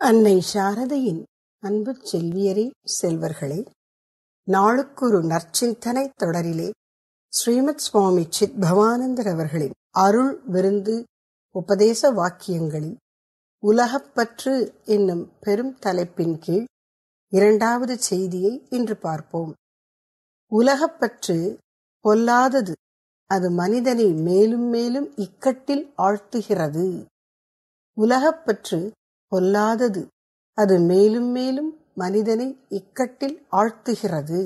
அன்னை சாரதையின் அன்பு செல்வியரே செல்வர்களே நாளுக்கொரு நற்சிந்தனை தொடரிலே ஸ்ரீமத் சுவாமி சித் பவானந்தர் அவர்களின் அருள் விருந்து உபதேச வாக்கியங்களில் உலகப்பற்று என்னும் பெரும் தலைப்பின் கீழ் இரண்டாவது செய்தியை இன்று பார்ப்போம் உலகப்பற்று பொல்லாதது அது மனிதனை மேலும் மேலும் இக்கட்டில் ஆழ்த்துகிறது உலகப்பற்று பொல்லாதது அது மேலும் மேலும் மனிதனை இக்கட்டில் ஆழ்த்துகிறது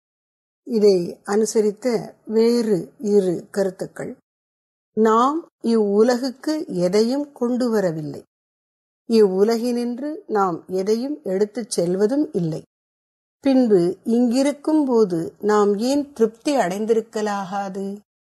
இதை அனுசரித்த வேறு இரு கருத்துக்கள் நாம் இவ்வுலகுக்கு எதையும் கொண்டு வரவில்லை இவ்வுலகினின்று நாம் எதையும் எடுத்துச் செல்வதும் இல்லை பின்பு இங்கிருக்கும் போது நாம் ஏன் திருப்தி அடைந்திருக்கலாகாது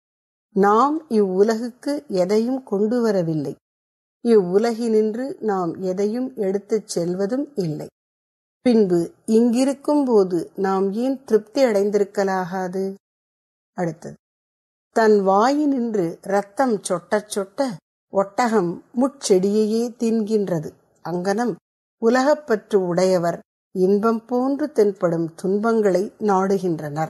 நாம் இவ்வுலகுக்கு எதையும் கொண்டு வரவில்லை இவ்வுலகினின்று நாம் எதையும் எடுத்துச் செல்வதும் இல்லை பின்பு இங்கிருக்கும் போது நாம் ஏன் திருப்தி அடைந்திருக்கலாகாது அடுத்தது தன் வாயினின்று ரத்தம் சொட்டச் சொட்ட ஒட்டகம் முட்செடியையே தின்கின்றது அங்கனம் உலகப்பற்று உடையவர் இன்பம் போன்று தென்படும் துன்பங்களை நாடுகின்றனர்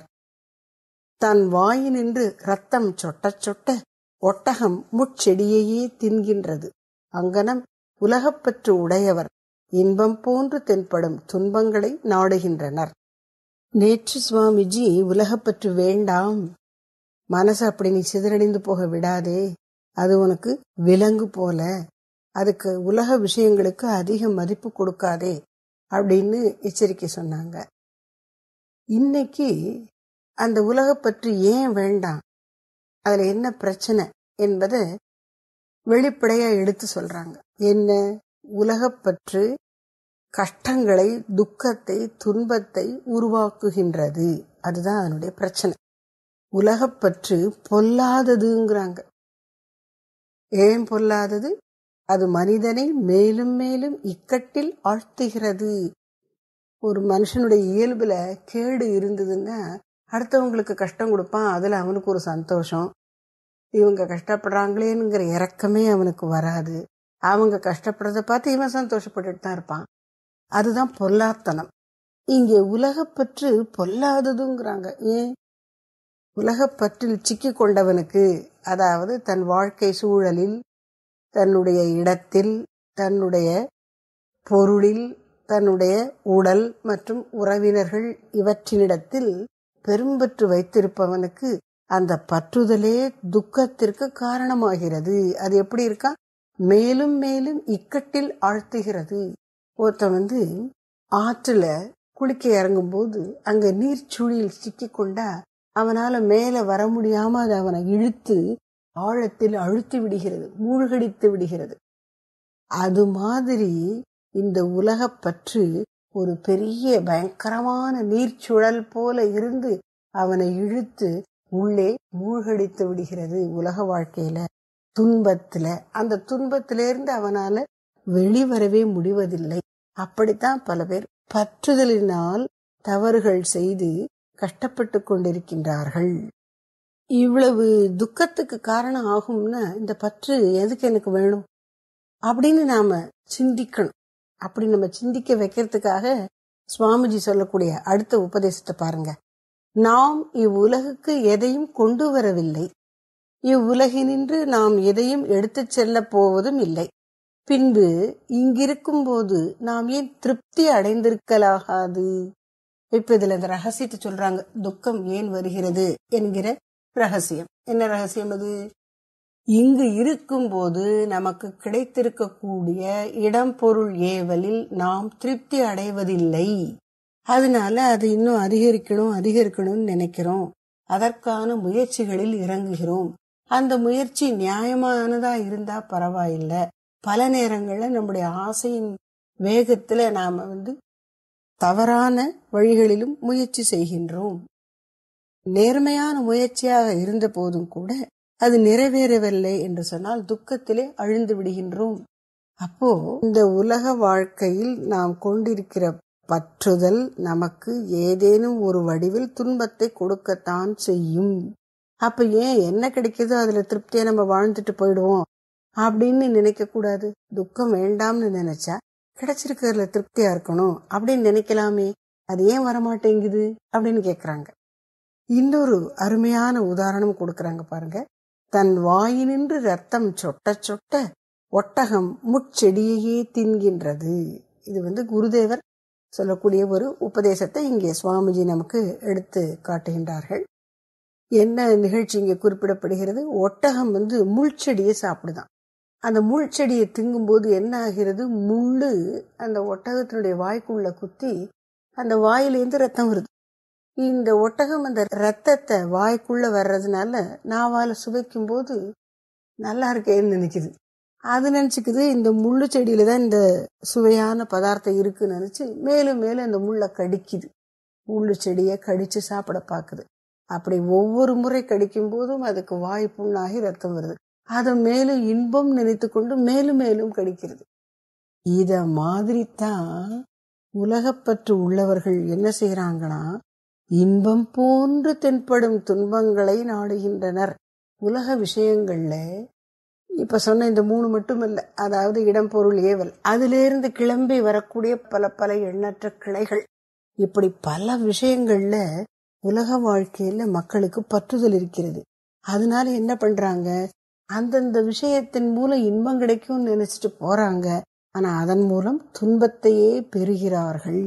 தன் வாயினின்று ரத்தம் சொட்டச் சொட்ட ஒட்டகம் முட்செடியையே தின்கின்றது அங்கனம் உலகப்பற்று உடையவர் இன்பம் போன்று தென்படும் துன்பங்களை நாடுகின்றனர் நேற்று சுவாமிஜி உலகப்பற்று வேண்டாம் மனசு அப்படி நீ சிதறடிந்து போக விடாதே அது உனக்கு விலங்கு போல அதுக்கு உலக விஷயங்களுக்கு அதிக மதிப்பு கொடுக்காதே அப்படின்னு எச்சரிக்கை சொன்னாங்க இன்னைக்கு அந்த உலகப்பற்று ஏன் வேண்டாம் அதுல என்ன பிரச்சனை என்பதை வெளிப்படையா எடுத்து சொல்றாங்க என்ன உலகப்பற்று கஷ்டங்களை துக்கத்தை துன்பத்தை உருவாக்குகின்றது அதுதான் அதனுடைய பிரச்சனை உலகப்பற்று பொல்லாததுங்கிறாங்க ஏன் பொல்லாதது அது மனிதனை மேலும் மேலும் இக்கட்டில் ஆழ்த்துகிறது ஒரு மனுஷனுடைய இயல்புல கேடு இருந்ததுன்னா அடுத்தவங்களுக்கு கஷ்டம் கொடுப்பான் அதுல அவனுக்கு ஒரு சந்தோஷம் இவங்க கஷ்டப்படுறாங்களேங்கிற இறக்கமே அவனுக்கு வராது அவங்க கஷ்டப்படுறத பார்த்து இவன் சந்தோஷப்பட்டுட்டு தான் இருப்பான் அதுதான் பொல்லாத்தனம் இங்கே உலகப்பற்று பொல்லாததுங்கிறாங்க ஏன் உலகப்பற்றில் சிக்கி கொண்டவனுக்கு அதாவது தன் வாழ்க்கை சூழலில் தன்னுடைய இடத்தில் தன்னுடைய பொருளில் தன்னுடைய உடல் மற்றும் உறவினர்கள் இவற்றினிடத்தில் பெரும்பற்று வைத்திருப்பவனுக்கு அந்த பற்றுதலே துக்கத்திற்கு காரணமாகிறது அது எப்படி இருக்கா மேலும் மேலும் இக்கட்டில் ஆழ்த்துகிறது ஒருத்தன் வந்து ஆற்றுல குளிக்க இறங்கும் போது அங்க நீர்ச்சுழியில் சிக்கி கொண்டா அவனால மேல வர முடியாம அது அவனை இழுத்து ஆழத்தில் அழுத்தி விடுகிறது மூழ்கடித்து விடுகிறது அது மாதிரி இந்த உலக பற்று ஒரு பெரிய பயங்கரமான நீர்ச்சுழல் போல இருந்து அவனை இழுத்து உள்ளே மூழ்கடித்து விடுகிறது உலக வாழ்க்கையில துன்பத்துல அந்த துன்பத்திலிருந்து அவனால வெளிவரவே முடிவதில்லை அப்படித்தான் பல பேர் பற்றுதலினால் தவறுகள் செய்து கஷ்டப்பட்டு கொண்டிருக்கின்றார்கள் இவ்வளவு துக்கத்துக்கு காரணம் ஆகும்னா இந்த பற்று எதுக்கு எனக்கு வேணும் அப்படின்னு நாம சிந்திக்கணும் அப்படி நம்ம சிந்திக்க வைக்கிறதுக்காக சுவாமிஜி சொல்லக்கூடிய அடுத்த உபதேசத்தை பாருங்க நாம் இவ்வுலகுக்கு எதையும் கொண்டு வரவில்லை இவ்வுலகினின்று நாம் எதையும் எடுத்துச் செல்ல போவதும் இல்லை பின்பு இங்கிருக்கும் போது நாம் ஏன் திருப்தி அடைந்திருக்கலாகாது இப்ப இதுல இந்த ரகசியத்தை சொல்றாங்க துக்கம் ஏன் வருகிறது என்கிற ரகசியம் என்ன ரகசியம் அது இங்கு இருக்கும் போது நமக்கு கிடைத்திருக்கக்கூடிய இடம் பொருள் ஏவலில் நாம் திருப்தி அடைவதில்லை அதனால அது இன்னும் அதிகரிக்கணும் அதிகரிக்கணும்னு நினைக்கிறோம் அதற்கான முயற்சிகளில் இறங்குகிறோம் அந்த முயற்சி நியாயமானதா இருந்தா பரவாயில்ல பல நேரங்கள்ல நம்முடைய ஆசையின் வேகத்துல நாம வந்து தவறான வழிகளிலும் முயற்சி செய்கின்றோம் நேர்மையான முயற்சியாக இருந்த போதும் கூட அது நிறைவேறவில்லை என்று சொன்னால் துக்கத்திலே அழிந்து விடுகின்றோம் அப்போ இந்த உலக வாழ்க்கையில் நாம் கொண்டிருக்கிற பற்றுதல் நமக்கு ஏதேனும் ஒரு வடிவில் துன்பத்தை கொடுக்கத்தான் செய்யும் அப்ப ஏன் என்ன கிடைக்குதோ அதுல திருப்தியா நம்ம வாழ்ந்துட்டு போயிடுவோம் அப்படின்னு நினைக்க கூடாது துக்கம் வேண்டாம்னு நினைச்சா கிடைச்சிருக்கிறதுல திருப்தியா இருக்கணும் அப்படின்னு நினைக்கலாமே அது ஏன் வரமாட்டேங்குது அப்படின்னு கேக்குறாங்க இன்னொரு அருமையான உதாரணம் கொடுக்கறாங்க பாருங்க தன் வாயினின்று ரத்தம் சொட்ட சொட்ட ஒட்டகம் முட்செடியையே தின்கின்றது இது வந்து குருதேவர் சொல்லக்கூடிய ஒரு உபதேசத்தை இங்கே சுவாமிஜி நமக்கு எடுத்து காட்டுகின்றார்கள் என்ன நிகழ்ச்சி இங்கே குறிப்பிடப்படுகிறது ஒட்டகம் வந்து முள்செடியை சாப்பிடுதான் அந்த முள்செடியை திங்கும்போது என்ன ஆகிறது முள்ளு அந்த ஒட்டகத்தினுடைய வாய்க்குள்ள குத்தி அந்த வாயிலேருந்து ரத்தம் வருது இந்த ஒட்டகம் அந்த ரத்தத்தை வாய்க்குள்ள வர்றதுனால நாவால சுவைக்கும் போது நல்லா இருக்கேன்னு நினைக்குது அது நினைச்சுக்குது இந்த முள்ளு செடியில தான் இந்த சுவையான பதார்த்தம் இருக்குன்னு நினைச்சு மேலும் மேலும் அந்த முள்ளை கடிக்குது முள்ளு செடியை கடிச்சு சாப்பிட பாக்குது அப்படி ஒவ்வொரு முறை கடிக்கும் போதும் அதுக்கு வாய் புண்ணாகி ரத்தம் வருது அதை மேலும் இன்பம் நினைத்து கொண்டு மேலும் மேலும் கடிக்கிறது இத மாதிரி தான் உலகப்பற்று உள்ளவர்கள் என்ன செய்யறாங்கன்னா இன்பம் போன்று தென்படும் துன்பங்களை நாடுகின்றனர் உலக விஷயங்கள்ல இப்ப சொன்ன இந்த மூணு மட்டுமல்ல அதாவது இடம் பொருள் ஏவல் அதிலிருந்து கிளம்பி வரக்கூடிய பல பல எண்ணற்ற கிளைகள் இப்படி பல விஷயங்கள்ல உலக வாழ்க்கையில மக்களுக்கு பற்றுதல் இருக்கிறது அதனால என்ன பண்றாங்க அந்தந்த விஷயத்தின் மூலம் இன்பம் கிடைக்கும்னு நினைச்சிட்டு போறாங்க ஆனா அதன் மூலம் துன்பத்தையே பெறுகிறார்கள்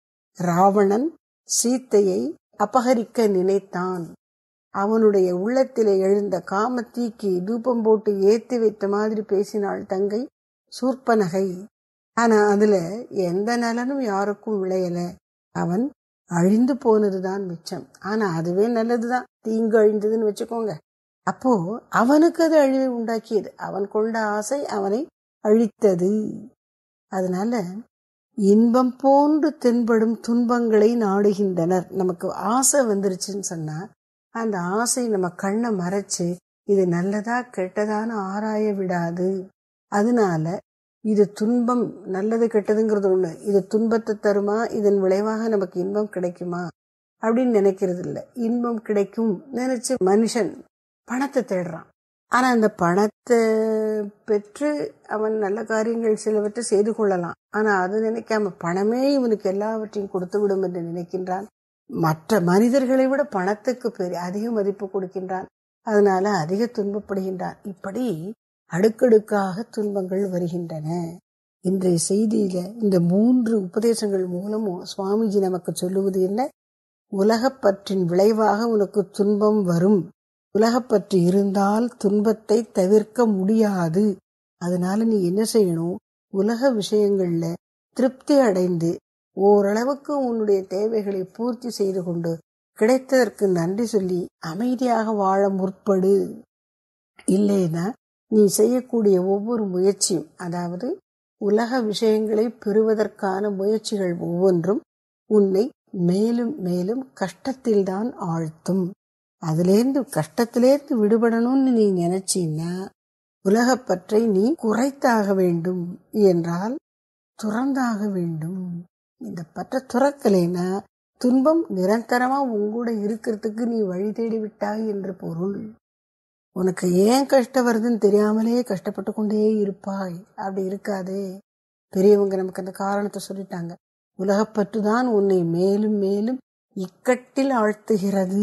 ராவணன் சீத்தையை அபகரிக்க நினைத்தான் அவனுடைய உள்ளத்திலே எழுந்த காமத்தீக்கு தூபம் போட்டு ஏத்தி வைத்த மாதிரி பேசினாள் தங்கை சூர்பனகை ஆனா அதுல எந்த நலனும் யாருக்கும் விளையல அவன் அழிந்து போனதுதான் மிச்சம் ஆனா அதுவே நல்லதுதான் தீங்கு அழிந்ததுன்னு வச்சுக்கோங்க அப்போ அவனுக்கு அது அழிவை உண்டாக்கியது அவன் கொண்ட ஆசை அவனை அழித்தது அதனால இன்பம் போன்று தென்படும் துன்பங்களை நாடுகின்றனர் நமக்கு ஆசை வந்துருச்சுன்னு சொன்னா அந்த ஆசை நம்ம கண்ணை மறைச்சு இது நல்லதா கெட்டதான்னு ஆராய விடாது அதனால இது துன்பம் நல்லது கெட்டதுங்கிறது ஒண்ணு இது துன்பத்தை தருமா இதன் விளைவாக நமக்கு இன்பம் கிடைக்குமா அப்படின்னு நினைக்கிறது இல்ல இன்பம் கிடைக்கும் நினைச்சு மனுஷன் பணத்தை தேடுறான் ஆனா அந்த பணத்தை பெற்று அவன் நல்ல காரியங்கள் சிலவற்றை செய்து கொள்ளலாம் ஆனா அது நினைக்காம பணமே இவனுக்கு எல்லாவற்றையும் கொடுத்து விடும் என்று நினைக்கின்றான் மற்ற மனிதர்களை விட பணத்துக்கு பெரிய அதிக மதிப்பு கொடுக்கின்றான் அதனால அதிக துன்பப்படுகின்றான் இப்படி அடுக்கடுக்காக துன்பங்கள் வருகின்றன இன்றைய செய்தியில இந்த மூன்று உபதேசங்கள் மூலமும் சுவாமிஜி நமக்கு சொல்லுவது என்ன உலகப்பற்றின் விளைவாக உனக்கு துன்பம் வரும் உலகப்பற்று இருந்தால் துன்பத்தை தவிர்க்க முடியாது அதனால நீ என்ன செய்யணும் உலக விஷயங்கள்ல திருப்தி அடைந்து ஓரளவுக்கு உன்னுடைய தேவைகளை பூர்த்தி செய்து கொண்டு கிடைத்ததற்கு நன்றி சொல்லி அமைதியாக வாழ முற்படு இல்லைன்னா நீ செய்யக்கூடிய ஒவ்வொரு முயற்சியும் அதாவது உலக விஷயங்களை பெறுவதற்கான முயற்சிகள் ஒவ்வொன்றும் உன்னை மேலும் மேலும் கஷ்டத்தில்தான் ஆழ்த்தும் அதிலேருந்து கஷ்டத்திலேருந்து விடுபடணும்னு நீ நினைச்சீன்னா உலகப்பற்றை நீ குறைத்தாக வேண்டும் என்றால் துறந்தாக வேண்டும் இந்த பற்ற துறக்கலைன்னா துன்பம் நிரந்தரமா உங்கூட இருக்கிறதுக்கு நீ வழி தேடி விட்டாய் என்று பொருள் உனக்கு ஏன் கஷ்டம் வருதுன்னு தெரியாமலே கஷ்டப்பட்டு கொண்டே இருப்பாய் அப்படி இருக்காதே பெரியவங்க நமக்கு அந்த காரணத்தை சொல்லிட்டாங்க உலகப்பற்று தான் உன்னை மேலும் மேலும் இக்கட்டில் ஆழ்த்துகிறது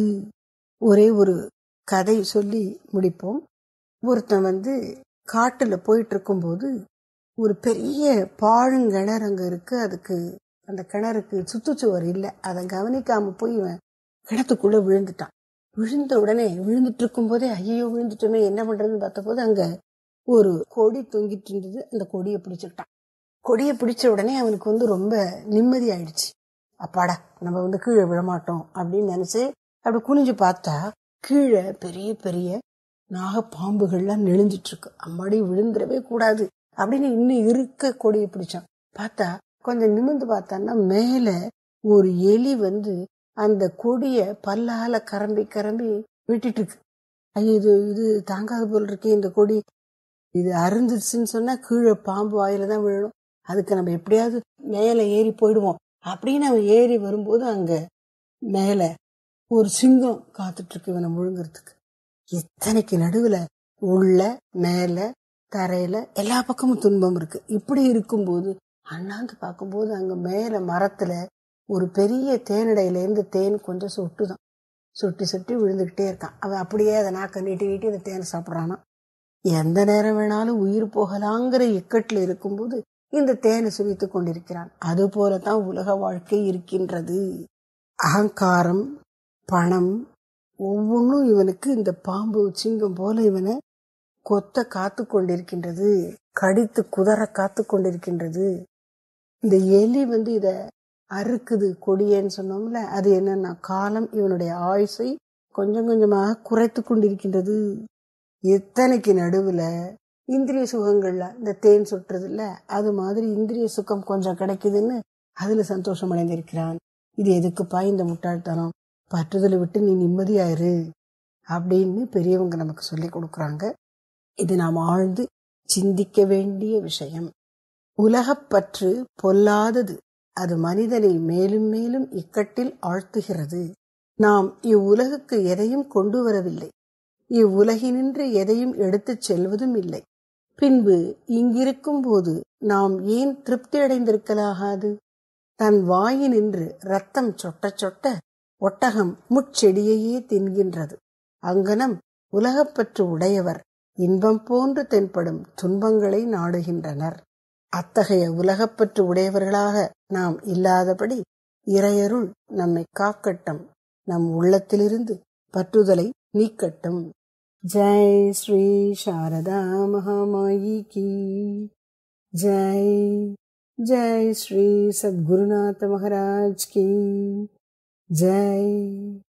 ஒரே ஒரு கதை சொல்லி முடிப்போம் ஒருத்தன் வந்து காட்டுல போயிட்டு இருக்கும்போது ஒரு பெரிய பாழுங்கிணறு அங்க இருக்கு அதுக்கு அந்த கிணறுக்கு சுத்துச்சுவர் இல்லை அதை கவனிக்காம போய் இவன் கிணத்துக்குள்ள விழுந்துட்டான் விழுந்த உடனே விழுந்துட்டு இருக்கும் போதே ஐயோ விழுந்துட்டோமே என்ன பண்றதுன்னு பார்த்தபோது அங்க ஒரு கொடி தொங்கிட்டு இருந்தது அந்த கொடியை பிடிச்சுக்கிட்டான் கொடியை பிடிச்ச உடனே அவனுக்கு வந்து ரொம்ப நிம்மதி ஆயிடுச்சு அப்பாடா நம்ம வந்து கீழே விழமாட்டோம் அப்படின்னு நினைச்சு அப்படி குனிஞ்சு பார்த்தா கீழே பெரிய பெரிய நாகப்பாம்புகள்லாம் நெளிஞ்சிட்டு இருக்கு அம்மாடி விழுந்துடவே கூடாது அப்படின்னு இன்னும் இருக்க கொடியை பிடிச்சான் பார்த்தா கொஞ்சம் நிமிர்ந்து பார்த்தான்னா மேல ஒரு எலி வந்து அந்த கொடிய பல்லால கரம்பி கரம்பி விட்டுட்டு இருக்கு ஐயோ இது இது தாங்காது போல் இருக்கே இந்த கொடி இது அருந்துச்சுன்னு சொன்னா கீழே பாம்பு வாயில தான் விழணும் அதுக்கு நம்ம எப்படியாவது மேல ஏறி போயிடுவோம் அப்படின்னு அவன் ஏறி வரும்போது அங்க மேல ஒரு சிங்கம் காத்துட்டு இருக்கு இவனை முழுங்குறதுக்கு எத்தனைக்கு நடுவுல உள்ள மேல தரையில எல்லா பக்கமும் துன்பம் இருக்கு இப்படி இருக்கும்போது அண்ணாந்து பார்க்கும்போது அங்க மேல மரத்துல ஒரு பெரிய தேனடையில இருந்து தேன் கொஞ்சம் சொட்டுதான் சுட்டி சுட்டி விழுந்துகிட்டே இருக்கான் அவன் அப்படியே அதை நாக்க நீட்டி நீட்டி அந்த தேனை சாப்பிட்றானா எந்த நேரம் வேணாலும் உயிர் போகலாங்கிற இக்கட்டில் இருக்கும்போது இந்த தேனை சுவித்துக் கொண்டிருக்கிறான் அது போலதான் உலக வாழ்க்கை இருக்கின்றது அகங்காரம் பணம் ஒவ்வொன்றும் இவனுக்கு இந்த பாம்பு சிங்கம் போல இவனை கொத்த காத்து கொண்டிருக்கின்றது கடித்து குதற காத்து கொண்டிருக்கின்றது இந்த எலி வந்து இத அறுக்குது கொடியேன்னு சொன்னோம்ல அது என்னன்னா காலம் இவனுடைய ஆயுசை கொஞ்சம் கொஞ்சமாக குறைத்து கொண்டிருக்கின்றது எத்தனைக்கு நடுவுல இந்திரிய சுகங்கள்ல இந்த தேன் சுட்டுறது இல்ல அது மாதிரி இந்திரிய சுகம் கொஞ்சம் கிடைக்குதுன்னு அதுல சந்தோஷம் அடைந்திருக்கிறான் இது எதுக்குப்பா இந்த முட்டாள்தனம் பற்றுதலை விட்டு நீ நிம்மதியாயிரு அப்படின்னு பெரியவங்க நமக்கு சொல்லி கொடுக்குறாங்க இது நாம் ஆழ்ந்து சிந்திக்க வேண்டிய விஷயம் உலகப்பற்று பொல்லாதது அது மனிதனை மேலும் மேலும் இக்கட்டில் ஆழ்த்துகிறது நாம் இவ்வுலகுக்கு எதையும் கொண்டு வரவில்லை இவ்வுலகினின்று எதையும் எடுத்துச் செல்வதும் இல்லை பின்பு இங்கிருக்கும் போது நாம் ஏன் திருப்தி அடைந்திருக்கலாகாது தன் வாயினின்று ரத்தம் சொட்ட சொட்ட ஒட்டகம் முட்செடியையே தின்கின்றது அங்கனம் உலகப்பற்று உடையவர் இன்பம் போன்று தென்படும் துன்பங்களை நாடுகின்றனர் அத்தகைய உலகப்பற்று உடையவர்களாக நாம் இல்லாதபடி இறையருள் நம்மை காக்கட்டும் நம் உள்ளத்திலிருந்து பற்றுதலை நீக்கட்டும் ஜெய் ஸ்ரீ சாரதா மகாமாயி கி ஜெய் ஜெய் ஸ்ரீ சத்குருநாத மகாராஜ் கி ஜெய்